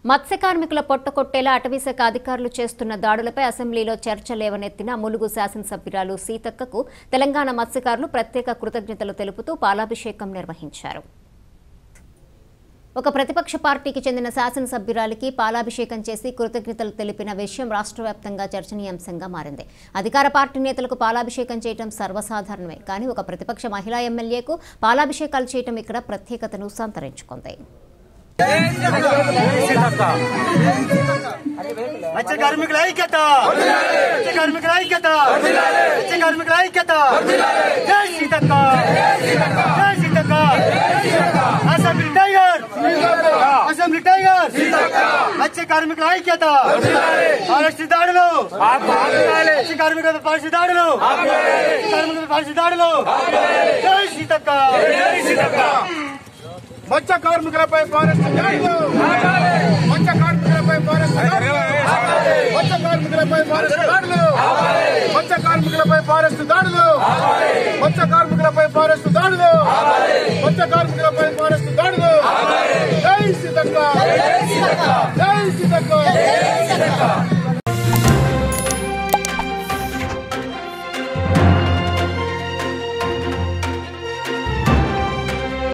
మత్స్య కార్మికుల పొట్టకొట్టేలా అటవీశాఖ అధికారులు చేస్తున్న దాడులపై అసెంబ్లీలో చర్చ లేవనెత్తిన ములుగు శాసనసభ్యురాలు సీతక్కకు తెలంగాణ మత్స్యకారులు ప్రత్యేక కృతజ్ఞతలు తెలుపుతూ పాలాభిషేకం నిర్వహించారు ఒక ప్రతిపక్ష పార్టీకి చెందిన శాసనసభ్యురాలికి పాలాభిషేకం చేసి కృతజ్ఞతలు తెలిపిన విషయం రాష్ట్ర వ్యాప్తంగా చర్చనీయాంశంగా మారింది అధికార పార్టీ నేతలకు పాలాభిషేకం చేయడం సర్వసాధారణమే కానీ ఒక ప్రతిపక్ష మహిళా ఎమ్మెల్యేకు పాలాభిషేకాలు చేయడం ఇక్కడ ప్రత్యేకతను సంతరించుకుంది మత్స్య కార్మికుల ఐక్యత మత్స్య కార్మికుల ఐక్యత మత్స్య కార్మికుల ఐక్యత జై సీతక్క జై Seethakka assembly tiger assembly tiger మత్స్య కార్మికుల ఐక్యత ఫారెస్ట్ దాడులు మత్స్య కార్మికుల పాలసీ దాడులు మత్స్య కార్మికుల పాలసీ దాడులు జై సీతక్క మత్స్య కార్మికులపై ఫారెస్ట్ దాడులు మత్స్య కార్మికులపై ఫారెస్ట్ దాడులు మత్స్య కార్మికులపై ఫారెస్ట్ దాడులు మత్స్య కార్మికులపై ఫారెస్ట్ దాడులు మత్స్య కార్మికులపై ఫారెస్ట్ దాడులు మత్స్య కార్మికులపై ఫారెస్ట్ దాడులు జై సీతక్క జై సీతక్క